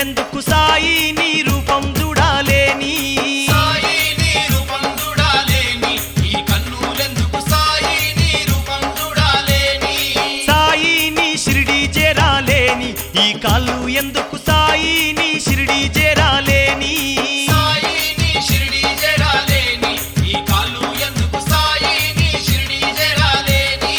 కన్నులెందుకు సాయి నీ రూపం చూడాలేని సాయి నీ రూపం చూడాలేని ఈ కన్నులెందుకు సాయి నీ రూపం చూడాలేని సాయి నీ షిరిడి చేరాలేని ఈ కాళ్ళు ఎందుకు సాయి నీ షిరిడి చేరాలేని సాయి నీ షిరిడి చేరాలేని ఈ కాళ్ళు ఎందుకు సాయి నీ షిరిడి చేరాలేని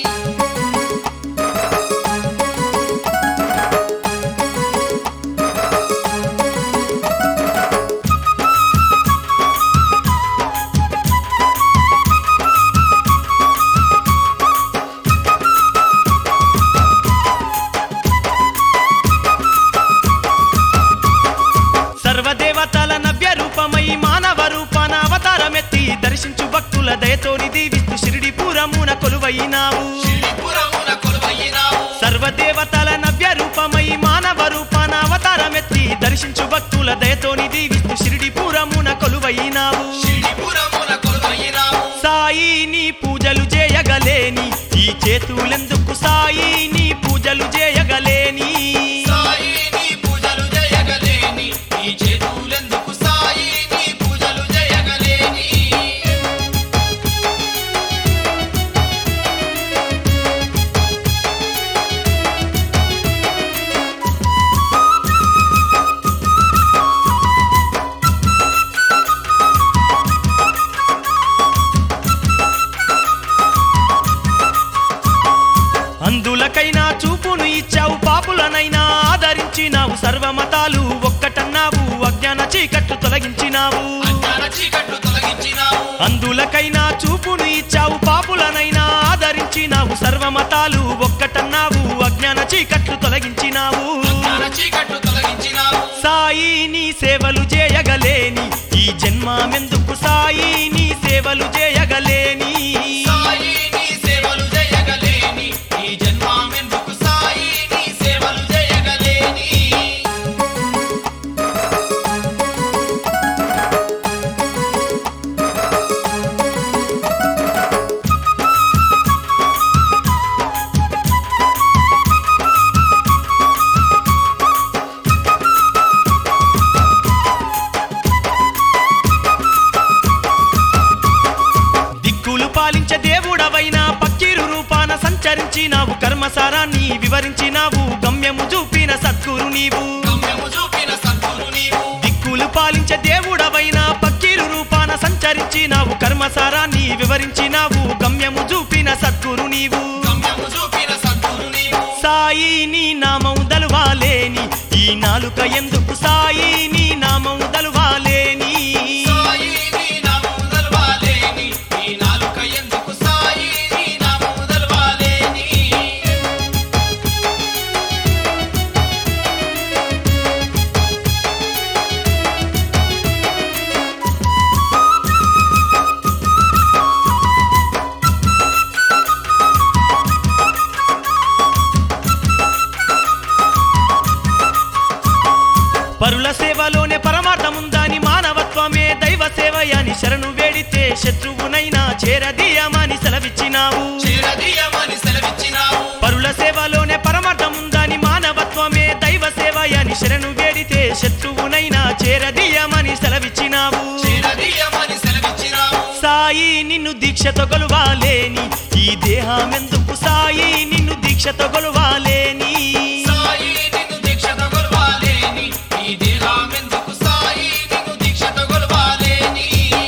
సర్వదేవతల నవ్య రూపమై మానవ రూపాన అవతారమెత్తి దర్శించు భక్తుల దయతోని దీవిస్తూ షిరిడి పూరమున కొలువైనావు షిరిడిపురమున కొలువైనావు సర్వదేవతల నవ్య రూపమై మానవ రూపాన అవతారమెత్తి దర్శించు భక్తుల దయతోని దీవిస్తూ షిరిడి పూరమున కొలువైనావు షిరిడిపురమున కొలువైనావు సాయి నీ పూజలు చేయగలేని ఈ చేతులెందుకు సాయి నీ పూజలు చేయగలేని సాయి నీ పూజలు జయగలేని ఈ చేతులెందుకు సాయి నీ పూజలు జయగలేని అందులకైనా చూపును ఇచ్చావు పాపులనైనా ఆదరించినావు సర్వమతాలు ఒక్కటన్నావు అజ్ఞాన చీకట్లు తొలగించినావు అజ్ఞాన చీకట్లు తొలగించినావు అందులకైనా చూపును ఇచ్చావు పాపులనైనా ఆదరించినావు సర్వమతాలు ఒక్కటన్నావు అజ్ఞాన చీకట్లు తొలగించినావు అజ్ఞాన చీకట్లు తొలగించినావు సాయి నీ సేవలు చేయగలేని ఈ జన్మమెందుకు సాయి నీ సేవలు చేయగలేని సాయి నీ సేవలు జయగలేని ఈ జన్మమెందుకు సాయి నీ సేవలు జయగలేని దిక్కులు పాలించే దేవుడవైన పక్కీరు రూపాన సంచరించినావు కర్మసారాన్ని వివరించినావు గమ్యము చూపిన సద్గురు నీవు గమ్యము చూపిన సద్గురు నీవు దిక్కులు పాలించే దేవుడవైన పక్కీరు రూపాన సంచరించినావు కర్మసారాన్ని వివరించినావు గమ్యము చూపిన సద్గురు నీవు గమ్యము చూపిన సద్గురు నీవు సాయి నీ నామం దలువాలేని ఈ నాలుక ఎందుకు సాయి నీ నామం దలువాలేని సాయి నీ నామము తెలవాలేని ఈ నాలుక ఎందుకు సాయి నీ నామము తెలవాలేని పరుల సేవలోనే పరమార్థముందని మానవత్వమే దైవ సేవయాని శరణు వేడితే శత్రువునైనా చేరదీయమని సెలవిచ్చినావు చేరదీయమని సెలవిచ్చినావు పరుల సేవలోనే పరమార్థముందని మానవత్వమే దైవ సేవయాని శరణు వేడితే శత్రువునైనా చేరదీయమని సెలవిచ్చినావు చేరదీయమని సెలవిచ్చినావు సాయి నిన్ను దీక్షతో గొలువాలేని ఈ దేహమెందుకు సాయి నిన్ను దీక్షతో గొలువాలేని సాయి నిన్ను దీక్షత గొలవాలేని ఈ దేహమెందుకు సాయి నిన్ను దీక్షత గొలవాలేని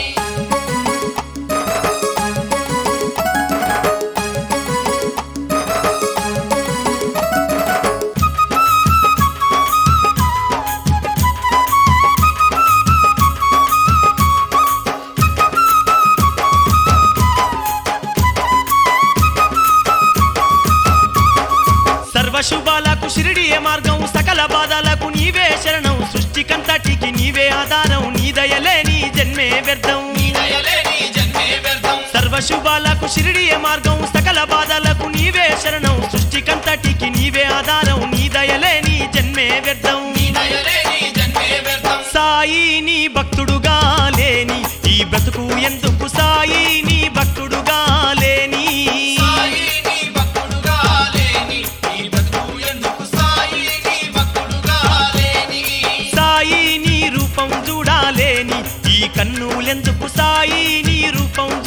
సర్వశుభాలకు షిరిడియే మార్గం సకల బాధలకు నీవే శరణం సృష్టికంతటికి నీవే ఆధారం నీ దయలే నీ జన్మే వ్యర్థం నీ దయలేని జన్మే వ్యర్థం సర్వశుభాలకు షిరిడియే మార్గం సకల బాధలకు నీవే శరణం సృష్టికంతటికి నీవే ఆధారం నీ దయలే నీ జన్మే వ్యర్థం నీ దయలేని జన్మే వ్యర్థం సాయి నీ భక్తుడుగా లేని ఈ బ్రతుకు ఎందుకు సాయి నీ భక్తుడుగా లేని సాయి నీ భక్తుడుగా లేని ఈ బ్రతుకు ఎందుకు సాయి నీ భక్తుడుగా లేని కన్నులెందుకు సాయి నీ రూపం